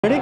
Ready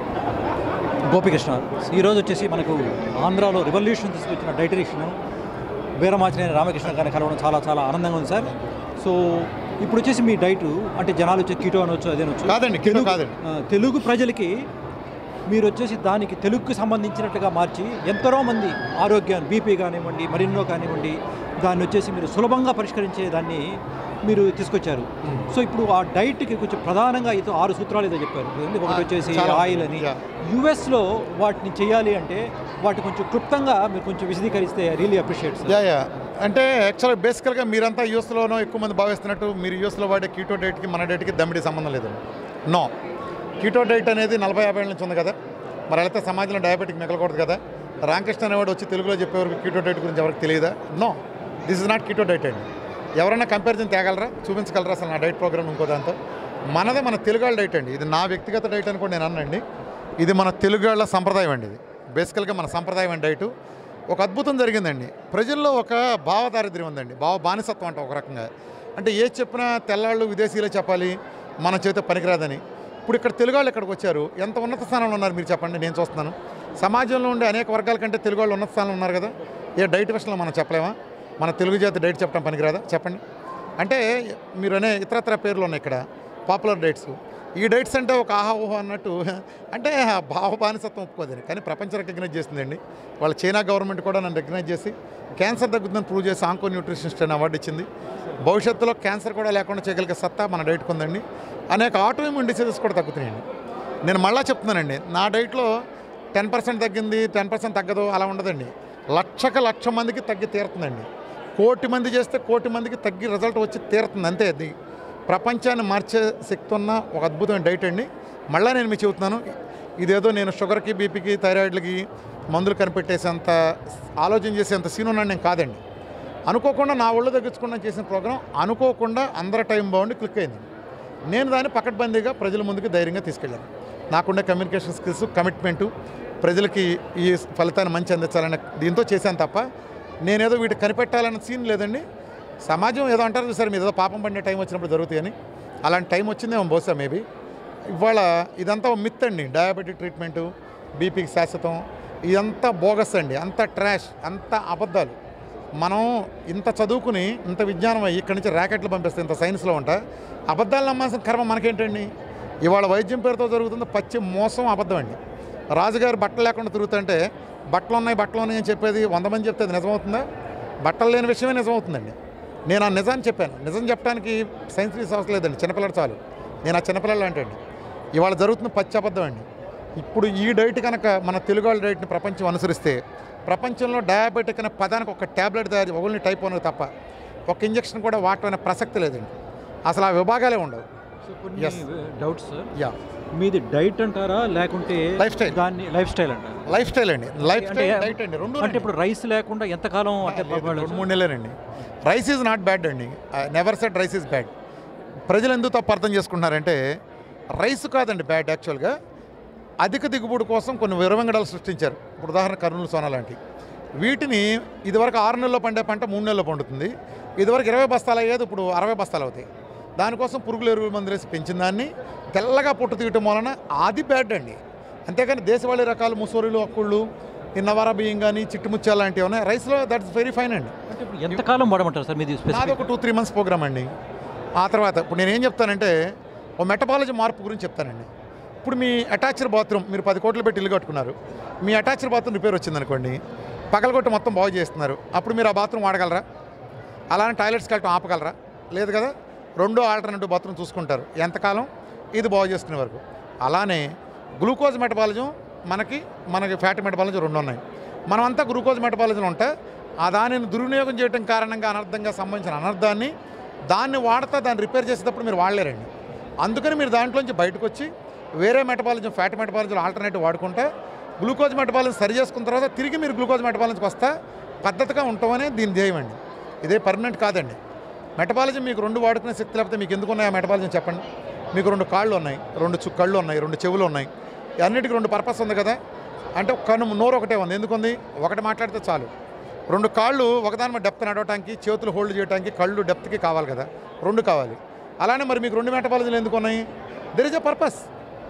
Gopikrishna ఈరోజు వచ్చేసి మనకు ఆంధ్రాలో రివల్యూషన్ తీసుకొచ్చిన డైటరీషన్ వీరమాచినేని రామకృష్ణ గారిని కలవడం చాలా చాలా ఆనందంగా ఉంది సార్ సో ఇప్పుడు వచ్చేసి మీ డైట్ అంటే జనాలు వచ్చే కీటో అనొచ్చు అదేనొచ్చు కాదండి, keto తెలుగు- కాదండి. ఆ, తెలుగు ప్రజలకి మీరు వచ్చేసి దానికి తెలుగుకి సంబంధించినట్టుగా మార్చి ఎంతరో మంది ఆరోగ్యాన్ని బీపీ కానివ్వండి మరెన్నో కానివ్వండి దాన్ని వచ్చేసి మీరు సులభంగా పరిష్కరించే దాన్ని మీరు తీసుకొచ్చారు సో ఇప్పుడు ఆ డైట్కి కొంచెం ప్రధానంగా ఇది ఆరు సూత్రాలు ఏదో చెప్పారు ఏంటి? ఒకటి వచ్చేసి చాలా. ఆయిల్ అని Yeah. యుఎస్లో వాటిని చేయాలి అంటే వాటి కొంచెం క్లుప్తంగా మీరు కొంచెం విశదీకరిస్తే really appreciate sir yeah yeah అంటే యాక్చువల్గా బేసికల్గా మీరంతా యూఎస్లోనో ఎక్కువ మంది భావిస్తున్నట్టు మీరు యూఎస్లో వాడే కీటో డైట్కి మన డైట్కి దమ్మిడి సంబంధం లేదు నో కీటో డైట్ అనేది నలభై యాభై ఏళ్ళ నుంచి ఉంది కదా మరి అయితే సమాజంలో డయాబెటిక్ మిగలకూడదు కదా రామకృష్ణ అనేవాడు వచ్చి తెలుగులో చెప్పేవరకు కీటో డైట్ గురించి ఎవరికి తెలియదా no this is not keto diet అండి ఎవరైనా కంపారిజన్ తేగలరా చూపించగలరా అసలు నా డైట్ ప్రోగ్రామ్ ఇంకో దాంతో మనదే మన తెలుగాళ్ళ డైట్ అండి ఇది నా వ్యక్తిగత డైట్ అని కూడా నేను అన్నండి ఇది మన తెలుగాళ్ళ సంప్రదాయం అండి ఇది బేసికల్గా మన సంప్రదాయం అండి డైటు ఒక అద్భుతం జరిగిందండి ప్రజల్లో ఒక భావ దారిద్ర్యం ఉందండి భావ బానిసత్వం అంట ఒక రకంగా అంటే ఏ చెప్పినా తెల్లాళ్ళు విదేశీయులే చెప్పాలి మన చేత పనికిరాదని ఇప్పుడు ఇక్కడ తెలుగు వాళ్ళు ఇక్కడికి వచ్చారు ఎంత ఉన్నత స్థానంలో ఉన్నారు మీరు చెప్పండి నేను చూస్తున్నాను సమాజంలో ఉండే అనేక వర్గాల కంటే తెలుగు వాళ్ళు ఉన్నత స్థానంలో ఉన్నారు కదా ఏ డైట్ విషయంలో మనం చెప్పలేమా మన తెలుగు జాతి డైట్ చెప్పడం పనికిరాదా చెప్పండి అంటే మీరు అనే ఇతరత్ర పేర్లు ఉన్నాయి ఇక్కడ పాపులర్ డైట్స్ ఈ డైట్స్ అంటే ఒక ఆహా ఊహ అన్నట్టు అంటే ఆ భావ బానిసత్వం ఒప్పుకోదని కానీ ప్రపంచం రికగ్నైజ్ చేసిందండి వాళ్ళ చైనా గవర్నమెంట్ కూడా నన్ను రికగ్నైజ్ చేసి క్యాన్సర్ తగ్గుతుందని ప్రూవ్ చేసి ఆంకో న్యూట్రిషనిస్ట్ అని అవార్డు ఇచ్చింది భవిష్యత్తులో క్యాన్సర్ కూడా లేకుండా చేయగలిగే సత్తా మన డైట్కి ఉందండి అనేక ఆటో ఇమ్యూన్ డిసీజెస్ కూడా తగ్గుతున్నాయండి నేను మళ్ళా చెప్తున్నానండి నా డైట్లో టెన్ పర్సెంట్ తగ్గింది టెన్ పర్సెంట్ తగ్గదు అలా ఉండదండి లక్షక లక్ష మందికి తగ్గి తీరుతుందండి కోటి మంది చేస్తే కోటి మందికి తగ్గి రిజల్ట్ వచ్చి తీరుతుంది అంతే అది ప్రపంచాన్ని మార్చే శక్తి ఉన్న ఒక అద్భుతమైన డైట్ అండి మళ్ళీ నేను మీకు చెబుతున్నాను ఇదేదో నేను షుగర్కి బీపీకి థైరాయిడ్లకి మందులు కనిపెట్టేసేంత ఆలోచన చేసేంత సీన్ ఉన్నాను నేను కాదండి అనుకోకుండా నా ఒళ్ళు తగ్గించుకున్నా చేసిన ప్రోగ్రాం అనుకోకుండా అందరి టైం బాగుండి క్లిక్ అయింది నేను దాన్ని పకడ్బందీగా ప్రజల ముందుకు ధైర్యంగా తీసుకెళ్ళాను నాకుండే కమ్యూనికేషన్ స్కిల్స్ కమిట్మెంటు ప్రజలకి ఈ ఫలితాన్ని మంచి అందించాలనే దీంతో చేశాను తప్ప నేనేదో వీటికి కనిపెట్టాలన్న సీన్ లేదండి సమాజం ఏదో అంటారు చూసారు మీరు ఏదో పాపం పడిన టైం వచ్చినప్పుడు జరుగుతాయని అలాంటి టైం వచ్చిందేమో బహుశా మేబీ ఇవాళ ఇదంతా మిత్ అండి డయాబెటిక్ ట్రీట్మెంటు బీపీకి శాశ్వతం ఇదంతా బోగస్ అండి అంత ట్రాష్ అంత అబద్ధాలు మనం ఇంత చదువుకుని ఇంత విజ్ఞానం అయ్యి ఇక్కడి నుంచి ర్యాకెట్లు పంపిస్తే ఇంత సైన్స్లో ఉంటా అబద్ధాలు నమ్మాల్సిన కర్మ మనకేంటండి ఇవాళ వైద్యం పేరుతో జరుగుతుంది పచ్చి మోసం అబద్ధం అండి రాజుగారు బట్టలు లేకుండా తిరుగుతుంటే బట్టలు ఉన్నాయి బట్టలు ఉన్నాయి అని చెప్పేది వంద మంది చెప్తే అది నిజమవుతుందా బట్టలు లేని విషయమే నిజమవుతుందండి నేను ఆ నిజాన్ని చెప్పాను నిజం చెప్పడానికి సైన్స్ రీస్ అవసరం లేదండి చిన్నపిల్లడు చాలు నేను ఆ చిన్నపిల్లలు అంటే అండి ఇవాళ జరుగుతున్న పచ్చి అబద్ధం అండి ఇప్పుడు ఈ డైట్ కనుక మన తెలుగు వాళ్ళ డైట్ని ప్రపంచం అనుసరిస్తే ప్రపంచంలో డయాబెటిక్ అనే పదానికి ఒక ట్యాబ్లెట్ తయారు ఓన్లీ టైప్ వన్ తప్ప ఒక ఇంజక్షన్ కూడా వాడటం అనే ప్రసక్తి లేదండి అసలు ఆ విభాగాలే ఉండవు సో కొన్ని Yes. డౌట్స్ సార్ యా మీది డైట్ అంటారా లేకుంటే Lifestyle. దాన్ని లైఫ్ స్టైల్ అంటారా లైఫ్ స్టైల్ అండి లైఫ్ అంటే స్టైల్ డైట్ అండి రెండు అంటే ఇప్పుడు రైస్ లేకుండా ఎంతకాలం అంటే లేదు, పర్వాలేదు రెండు మూడు నెలలేనండి రైస్ ఈజ్ నాట్ బ్యాడ్ అండి never set rice is bad ప్రజలు ఎందుకు తప్పు అర్థం చేసుకుంటున్నారంటే రైస్ కాదండి బ్యాడ్ యాక్చువల్గా అధిక దిగుబడి కోసం కొన్ని విరవంగడాలు సృష్టించారు ఇప్పుడు ఉదాహరణ కర్నూలు సోనా లాంటి వీటిని ఇదివరకు ఆరు నెలల్లో పండే పంట మూడు నెలల్లో పండుతుంది ఇదివరకు ఇరవై బస్తాలు అయ్యేది ఇప్పుడు అరవై బస్తాలు అవుతాయి దానికోసం పురుగులు ఎరువులు మందులు వేసి పెంచిన దాన్ని తెల్లగా పొట్టు తీయటం వలన అది బ్యాడ్ అండి అంతేకాని దేశవాళీ రకాలు ముసోరీలు అక్కుళ్ళు ఈ నవారా బియ్యం కానీ చిట్టుముత్యాలు లాంటివి ఉన్నాయి రైస్లో దట్స్ వెరీ ఫైన్ అండి అంటే ఇప్పుడు ఎంతకాలం వాడమంటారు సార్ మీది నాది స్పెసిఫిక్ ఒక టూ త్రీ మంత్స్ ప్రోగ్రామ్ అండి ఆ తర్వాత ఇప్పుడు నేను ఏం చెప్తానంటే ఓ మెటబాలజీ మార్పు గురించి చెప్తానండి ఇప్పుడు మీ అటాచ్డ్ బాత్రూమ్ మీరు పది కోట్లు పెట్టి ఇల్లు కట్టుకున్నారు మీ అటాచ్డ్ బాత్రూమ్ రిపేర్ వచ్చిందనుకోండి పగలగొట్టి మొత్తం బాగు చేస్తున్నారు అప్పుడు మీరు ఆ బాత్రూమ్ వాడగలరా అలానే టాయిలెట్స్కి వెళ్ళటం ఆపగలరా లేదు కదా రెండో ఆల్టర్నేటివ్ బాత్రూమ్ చూసుకుంటారు ఎంతకాలం ఇది బాగు చేసుకునే వరకు అలానే గ్లూకోజ్ మెటబాలిజం మనకి మనకి ఫ్యాట్ మెటబాలిజం రెండు ఉన్నాయి మనమంతా గ్లూకోజ్ మెటబాలిజం ఉంటే ఆ దానిని దుర్వినియోగం చేయడం కారణంగా అనర్థంగా సంబంధించిన అనర్థాన్ని దాన్ని వాడతా దాన్ని రిపేర్ చేసేటప్పుడు మీరు వాడలేరండి అందుకని మీరు దాంట్లోంచి బయటకు వచ్చి వేరే మెటబాలిజం ఫ్యాట్ మెటబాలిజం ఆల్టర్నేటివ్ వాడుకుంటే గ్లూకోజ్ మెటబాలిజం సరి చేసుకున్న తర్వాత తిరిగి మీరు గ్లూకోజ్ మెటబాలిజంకి వస్తా పద్ధతిగా ఉంటామనే దీని ధ్యేయం అండి ఇదే పర్మనెంట్ కాదండి మెటబాలిజం మీకు రెండు వాడుకునే శక్తి లేకపోతే మీకు ఎందుకు ఉన్నాయి ఆ మెటబాలిజం చెప్పండి మీకు రెండు కాళ్ళు ఉన్నాయి రెండు చు కళ్ళు ఉన్నాయి రెండు చెవులు ఉన్నాయి అన్నిటికీ రెండు పర్పస్ ఉంది కదా అంటే కన్ను నోరు ఒకటే ఉంది ఎందుకుంది ఒకటి మాట్లాడితే చాలు రెండు కాళ్ళు ఒకదాని మీద డెప్త్ నడవటానికి చేతులు హోల్డ్ చేయడానికి కళ్ళు డెప్త్కి కావాలి కదా రెండు కావాలి అలానే మరి మీకు రెండు మెటబాలజీలు ఎందుకు ఉన్నాయి దెర్ ఇస్ ఎ పర్పస్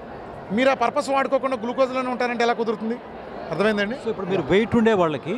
మీరు ఆ పర్పస్ వాడుకోకుండా గ్లూకోజ్లోనే ఉంటారంటే ఎలా కుదురుతుంది అర్థమైందండి సో ఇప్పుడు మీరు వెయిట్ ఉండే వాళ్ళకి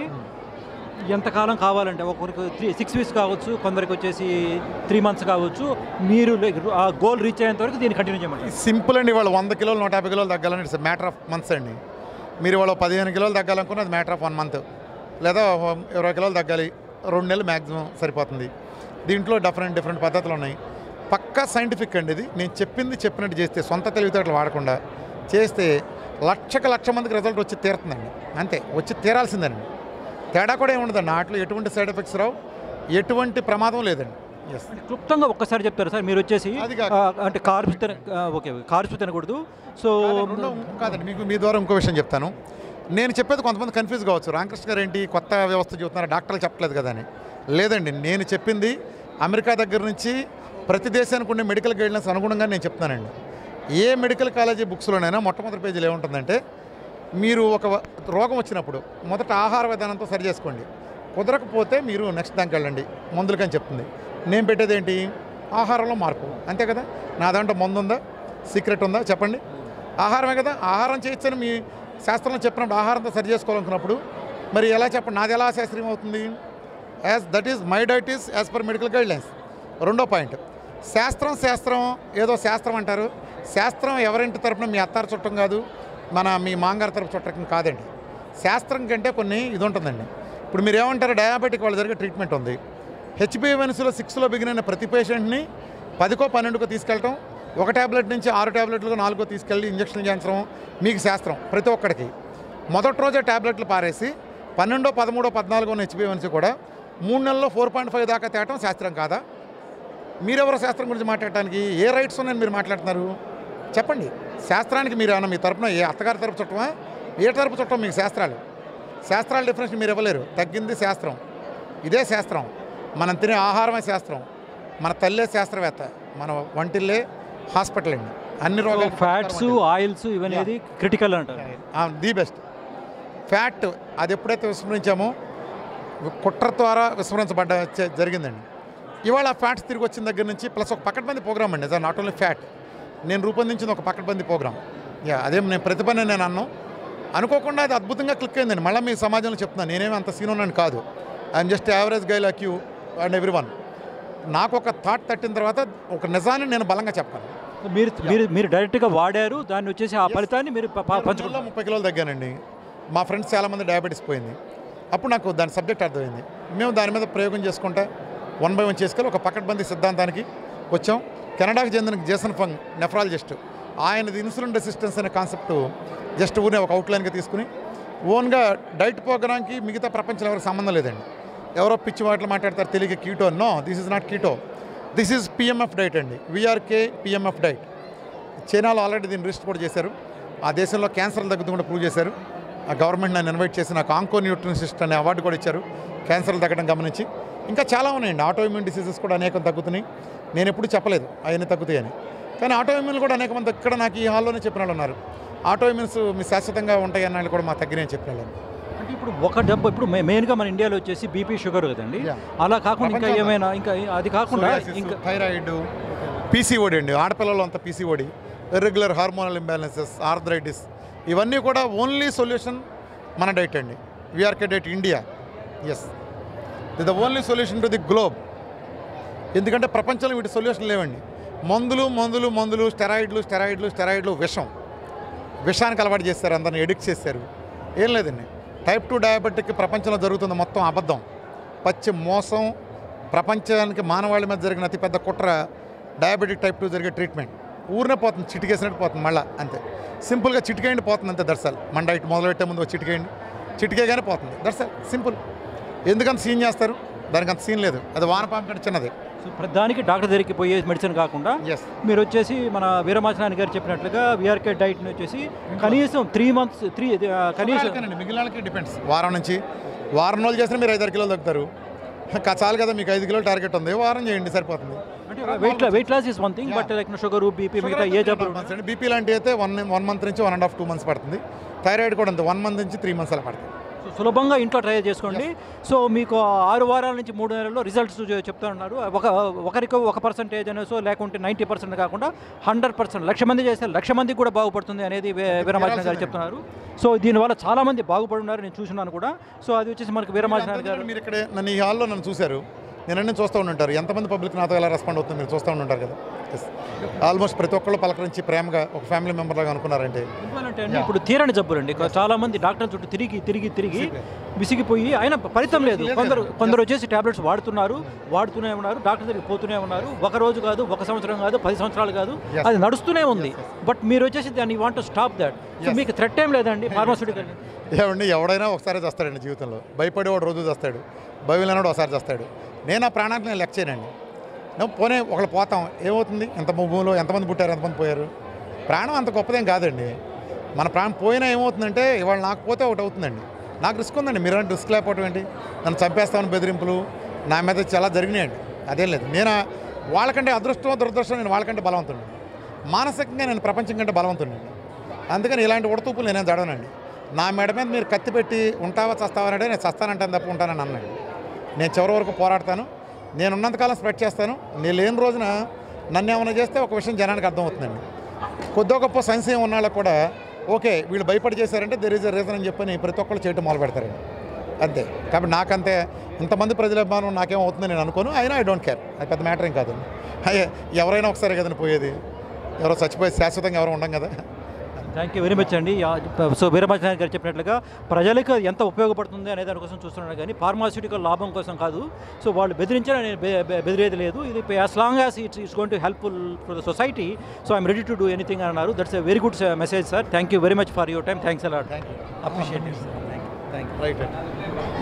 ఎంతకాలం కావాలంటే ఒకరికి త్రీ సిక్స్ వీక్స్ కావచ్చు కొందరికి వచ్చేసి త్రీ మంత్స్ కావచ్చు మీరు లైక్ ఆ గోల్ రీచ్ అయ్యేంత వరకు దీన్ని కంటిన్యూ చేయమంటారు సింపుల్ అండి వాళ్ళు వంద కిలోలు నూట యాభై కిలోలు తగ్గాలని ఇట్స్ మ్యాటర్ ఆఫ్ మంత్స్ అండి మీరు వాళ్ళు పదిహేను కిలోలు తగ్గాలనుకున్న అది మ్యాటర్ ఆఫ్ వన్ మంత్ లేదా ఓ ఇరవై కిలోలు తగ్గాలి రెండు నెలలు మ్యాక్సిమం సరిపోతుంది దీంట్లో డిఫరెంట్ డిఫరెంట్ పద్ధతులు ఉన్నాయి పక్కా సైంటిఫిక్ అండి ఇది నేను చెప్పింది చెప్పినట్టు చేస్తే సొంత తెలివితేటలు వాడకుండా చేస్తే లక్షకు లక్ష మందికి రిజల్ట్ వచ్చి తీరుతుందండి అంతే వచ్చి తీరాల్సిందేనండి తేడా కూడా ఏముండదండి నాట్లో ఎటువంటి సైడ్ ఎఫెక్ట్స్ రావు ఎటువంటి ప్రమాదం లేదండి ఎస్ అంటే క్లుప్తంగా ఒక్కసారి చెప్తారు సార్ మీరు వచ్చేసి అది కాక- ఆ, అంటే కార్బ్స్ తిన ఆ, ఓకే కార్బ్స్ తినకూడదు సో రెండో కాదండి మీకు మీ ద్వారా ఇంకో విషయం చెప్తాను నేను చెప్పేది కొంతమంది కన్ఫ్యూజ్ కావచ్చు రామకృష్ణ గారు ఏంటి కొత్త వ్యవస్థ చెబుతున్నారు డాక్టర్లు చెప్పలేదు కదా అని లేదండి నేను చెప్పింది అమెరికా దగ్గర నుంచి ప్రతి దేశానికి ఉండే మెడికల్ గైడ్లైన్స్ అనుగుణంగా నేను చెప్తున్నానండి ఏ మెడికల్ కాలేజీ బుక్స్లోనైనా మొట్టమొదటి పేజీలో ఏముంటుందంటే మీరు ఒక వ- రోగం వచ్చినప్పుడు మొదట ఆహార విధానంతో సరి చేసుకోండి కుదరకపోతే మీరు నెక్స్ట్ దానికి వెళ్ళండి మందులకని చెప్తుంది నేను పెట్టేది ఏంటి ఆహారంలో మార్పు అంతే కదా నా దాంట్లో మందు ఉందా సీక్రెట్ ఉందా చెప్పండి ఆహారమే కదా ఆహారం చేయొచ్చని మీ శాస్త్రంలో చెప్పినప్పుడు ఆహారంతో సరి చేసుకోవాలనుకున్నప్పుడు మరి ఎలా చెప్పండి నాది ఎలా శాస్త్రీయం అవుతుంది as that is my diet is as per medical guidelines రెండో పాయింట్ శాస్త్రం శాస్త్రం ఏదో శాస్త్రం అంటారు శాస్త్రం ఎవరింటి తరపున మీ అత్తారు చుట్టం కాదు మన మీ మాంగారు తరపు చుట్టం కాదండి శాస్త్రం కంటే కొన్ని ఇది ఉంటుందండి ఇప్పుడు మీరు ఏమంటారు డయాబెటిక్ వాళ్ళు జరిగే ట్రీట్మెంట్ ఉంది హెచ్బిఎన్సీలో సిక్స్లో బిగిన ప్రతి పేషెంట్ని పదికో పన్నెండుకో తీసుకెళ్ళటం ఒక ట్యాబ్లెట్ నుంచి ఆరు ట్యాబ్లెట్లుగా నాలుగో తీసుకెళ్ళి ఇంజక్షన్ చేయించడం మీకు శాస్త్రం ప్రతి ఒక్కడికి మొదటి రోజే ట్యాబ్లెట్లు పారేసి పన్నెండో పదమూడో పద్నాలుగో హెచ్బిఎన్సీ కూడా మూడు నెలల్లో ఫోర్ పాయింట్ ఫైవ్ దాకా తేవటం శాస్త్రం కాదా మీరెవరో శాస్త్రం గురించి మాట్లాడటానికి ఏ రైట్స్ ఉన్నాయని మీరు మాట్లాడుతున్నారు చెప్పండి శాస్త్రానికి మీరు ఏమన్నా మీ తరపున ఏ అత్తగారి తరపు చుట్టమా ఏ తరపు చుట్టం మీకు శాస్త్రాలు శాస్త్రాల డిఫరెన్స్ మీరు ఇవ్వలేరు తగ్గింది శాస్త్రం ఇదే శాస్త్రం మనం తినే ఆహారమే శాస్త్రం మన తల్లే శాస్త్రవేత్త మన వంటిల్లే హాస్పిటల్ అండి అన్ని రోగాలు ఫ్యాట్స్ ఆయిల్స్ ఇవన్నీ క్రిటికల్ అంటారు ది బెస్ట్ ఫ్యాట్ అది ఎప్పుడైతే విస్మరించామో కుట్ర ద్వారా విస్మరించబడ్డ చ- జరిగిందండి ఇవాళ ఫ్యాట్స్ తిరిగి వచ్చిన దగ్గర నుంచి ప్లస్ ఒక పకడ్బందీ ప్రోగ్రామ్ అండి నాట్ ఓన్లీ ఫ్యాట్ నేను రూపొందించిన ఒక పకడ్బందీ ప్రోగ్రామ్ యా అదేం నేను ప్రతిభని నేను అన్నాను అనుకోకుండా అది అద్భుతంగా క్లిక్ అయిందండి మళ్ళీ మీ సమాజంలో చెప్తున్నాను నేనేమి అంత సీన్ ఉన్నాను కాదు I'm just average guy luck you and everyone నాకు ఒక థాట్ తట్టిన తర్వాత ఒక నిజాన్ని నేను బలంగా చెప్పాను మీరు మీరు మీరు డైరెక్ట్గా వాడారు దాన్ని వచ్చేసి ఆ ఫలితాన్ని మీరు ప- ప- నేను పంచుకుంటారు నెలలో ముప్పై కిలోలు తగ్గానండి మా ఫ్రెండ్స్ చాలామంది డయాబెటీస్ పోయింది అప్పుడు నాకు దాని సబ్జెక్ట్ అర్థమైంది మేము దాని మీద ప్రయోగం చేసుకుంటా వన్ బై వన్ చేసుకెళ్ళి ఒక పకడ్బందీ సిద్ధాంతానికి వచ్చాం కెనడాకి చెందిన జేసన్ ఫంగ్ నెఫ్రాలజిస్ట్ ఆయనది ఇన్సులిన్ రెసిస్టెన్స్ అనే కాన్సెప్ట్ జస్ట్ ఊరినే ఒక అవుట్లైన్గా తీసుకుని ఓన్గా డైట్ ప్రోగ్రామ్కి మిగతా ప్రపంచంలో ఎవరికి సంబంధం లేదండి ఎవరో పిచ్చి మాటలు మాట్లాడతారు తెలియక keto no this is not keto this is PMF diet అండి విఆర్కే పిఎంఎఫ్ డైట్ చైనాలో ఆల్రెడీ దీన్ని రిజిస్టర్ కూడా చేశారు ఆ దేశంలో క్యాన్సర్లు తగ్గుతుంటే ప్రూవ్ చేశారు ఆ గవర్నమెంట్ నన్ను ఇన్వైట్ చేసి నాకు ఆంకో న్యూట్రిషనిస్ట్ అనే అవార్డు కూడా ఇచ్చారు క్యాన్సర్లు తగ్గడం గమనించి ఇంకా చాలా ఉన్నాయండి ఆటో ఇమ్యూన్ డిసీజెస్ కూడా అనేకం తగ్గుతున్నాయి నేను ఎప్పుడు చెప్పలేదు అవన్నీ తగ్గుతాయని కానీ ఆటో ఇమ్యూన్ కూడా అనేక మంది ఇక్కడ నాకు ఈ హాల్లోనే చెప్పిన వాళ్ళు ఉన్నారు ఆటో ఇమ్యూన్స్ మీ శాశ్వతంగా ఉంటాయి అన్న వాళ్ళు కూడా మా తగ్గినాయని చెప్పిన వాళ్ళు అంటే ఇప్పుడు ఒక డబ్బు ఇప్పుడు మే- మెయిన్గా మన ఇండియాలో వచ్చేసి బీపీ షుగర్ కదండి Yeah. అలా కాకుండా ఇంకా ప్రపంచంలో. ఏమైనా ఇంకా అది కాకుండా ఇంకా థైరాయిడ్ పీసీఓడి అండి ఆడపిల్లలు అంతా PCOD irregular hormonal imbalances arthritis ఇవన్నీ కూడా ఓన్లీ సొల్యూషన్ మన డైట్ అండి VRK diet India is the the only solution to the globe ఎందుకంటే ప్రపంచంలో వీటి సొల్యూషన్ లేవండి మందులు మందులు మందులు స్టెరాయిడ్లు స్టెరాయిడ్లు స్టెరాయిడ్లు విషం విషానికి అలవాటు చేస్తారు అందరిని ఎడిక్ట్ చేశారు ఏం లేదండి టైప్ టూ డయాబెటిక్ ప్రపంచంలో జరుగుతుంది మొత్తం అబద్ధం పచ్చి మోసం ప్రపంచానికి మానవాళి మీద జరిగిన అతిపెద్ద కుట్ర డయాబెటిక్ టైప్ టూ జరిగే ట్రీట్మెంట్ ఊరినే పోతుంది చిటికేసినట్టు పోతుంది మళ్ళీ అంతే సింపుల్గా చిటికేయండి పోతుంది అంతే దర్శల్ మన డైట్ మొదలుపెట్టే ముందు ఒక చిటికేయండి చిటికేగానే పోతుంది దర్శల్ సింపుల్ ఎందుకంత సీన్ చేస్తారు దానికి అంత సీన్ లేదు అది వానపాము కంటే చిన్నది సో ప్రధానికి డాక్టర్ దగ్గరికి పోయే మెడిసిన్ కాకుండా ఎస్ మీరు వచ్చేసి మన వీరమాచనాని గారు చెప్పినట్లుగా విఆర్కే డైట్ని వచ్చేసి కనీసం త్రీ మంత్స్ త్రీ కనీసం మిగిలిన వాళ్ళకి డిపెండ్స్ వారం నుంచి వారం రోజులు చేసినా మీరు ఐదారు కిలోలు తగ్గుతారు కా- చాలు కదా మీకు ఐదు కిలోలు టార్గెట్ ఉంది వారం చేయండి సరిపోతుంది అంటే weight weight loss is one thing but like sugar BP మిగతా ఏ జబ్బులు మంత్స్ అండి బీపీ లాంటి అయితే వన్ వన్ మంత్ నుంచి one and half two months పడుతుంది థైరాయిడ్ కూడా ఉంది వన్ మంత్ నుంచి త్రీ మంత్స్ అలా పడుతుంది సో సులభంగా ఇంట్లో ట్రై చేసుకోండి సో మీకు ఆరు వారాల నుంచి మూడు నెలల్లో రిజల్ట్స్ చెప్తా ఉన్నారు ఒక ఒకరికి ఒక పర్సెంటేజ్ అనేసో లేకుంటే నైంటీ పర్సెంట్ కాకుండా హండ్రెడ్ పర్సెంట్ లక్ష మంది చేస్తే లక్ష మందికి కూడా బాగుపడుతుంది అనేది వీ- వీరమాచిన గారు చెప్తున్నారు సో దీనివల్ల చాలా మంది బాగుపడున్నారు నేను చూసినాను కూడా సో అది వచ్చేసి మనకి వీరమాచిన గారు మీరు ఇక్కడే నన్ను ఈ హాల్లో నన్ను చూశారు నేను అన్నీ చూస్తూ ఉంటుంటారు ఎంతమంది పబ్లిక్ నాతో ఎలా రెస్పాండ్ అవుతుంది మీరు చూస్తూ ఉంటుంటారు కదా ఆల్మోస్ట్ ప్రతి ఒక్కళ్ళు పలకరించి ప్రేమగా ఒక ఫ్యామిలీ మెంబర్ లాగా అనుకున్నారంటే ఎందువల్లంటే అండి ఇప్పుడు తీరని జబ్బులండి చాలా మంది డాక్టర్ చుట్టూ తిరిగి తిరిగి తిరిగి విసిగిపోయి అయినా ఫలితం లేదు కొందరు కొందరు వచ్చేసి టాబ్లెట్స్ వాడుతున్నారు వాడుతూనే ఉన్నారు డాక్టర్ దగ్గరికి పోతూనే ఉన్నారు ఒక రోజు కాదు ఒక సంవత్సరం కాదు పది సంవత్సరాలు కాదు Yes. అది నడుస్తూనే ఉంది బట్ మీరు వచ్చేసి దాన్ని want to stop that so Yes. మీకు థ్రెట్ ఏం లేదండి ఫార్మాస్యూటికల్ ఏమండి ఎవడైనా ఒకసారి చేస్తాడండి జీవితంలో భయపడేవాడు రోజు చేస్తాడు భయలేనాడు ఒకసారి చేస్తాడు నేను ఆ ప్రాణానికి నేను లెక్క చేయనండి నువ్వు పోనీ ఒకళ్ళు పోతాం ఏమవుతుంది ఎంత భూమిలో ఎంతమంది పుట్టారు ఎంతమంది పోయారు ప్రాణం అంత గొప్పదేం కాదండి మన ప్రాణం పోయినా ఏమవుతుందంటే ఇవాళ నాకు పోతే ఒకటి అవుతుందండి నాకు రిస్క్ ఉందండి మీరు రిస్క్ లేకపోవడం ఏంటి నన్ను చంపేస్తామని బెదిరింపులు నా మీద చాలా జరిగినాయండి అదేం లేదు నేను వాళ్ళకంటే అదృష్టం దురదృష్టం నేను వాళ్ళకంటే బలవంతుడిని మానసికంగా నేను ప్రపంచం కంటే బలవంతుడిని అందుకని ఇలాంటి ఉడతూపులు నేనేం జడవనండి నా మెడ మీద మీరు కత్తి పెట్టి ఉంటావా చస్తావా అంటే నేను చస్తానంటాను తప్ప ఉంటానని అన్నాడు నేను చివరి వరకు పోరాడతాను నేను ఉన్నంతకాలం స్ప్రెడ్ చేస్తాను నేను లేని రోజున నన్ను ఏమైనా చేస్తే ఒక విషయం జనానికి అర్థమవుతుందండి కొద్దో గొప్ప సంశయం ఉన్న వాళ్ళకు కూడా ఓకే వీళ్ళు భయపడి చేశారంటే దెర్ ఈజ్ అ రీజన్ అని చెప్పని ప్రతి ఒక్కళ్ళు చేయటం మొదలు పెడతారండి అంతే కాబట్టి నాకంతే ఇంతమంది ప్రజల అభిమానం నాకేం అవుతుందని నేను అనుకోను అయినా ఐ డోంట్ కేర్ అది పెద్ద మ్యాటర్ ఏం కాదండి అయ్యే ఎవరైనా ఒకసారి కదండి పోయేది ఎవరో చచ్చిపోయి శాశ్వతంగా ఎవరు ఉండం కదా థ్యాంక్ యూ వెరీ మచ్ అండి యా, సో వీరమాచిన గారు చెప్పినట్లుగా ప్రజలకు ఎంత ఉపయోగపడుతుంది అనే దానికోసం చూస్తున్నాను కానీ ఫార్మాస్యూటికల్ లాభం కోసం కాదు సో వాళ్ళు బెదిరించినా నేను బె- బె- బెదిరేది లేదు ఇది as long as it's it's going to helpful for the society so I'm ready to do anything అన్నారు that's a very good message sir thank you very much for your time thanks a lot thank you appreciate thank you right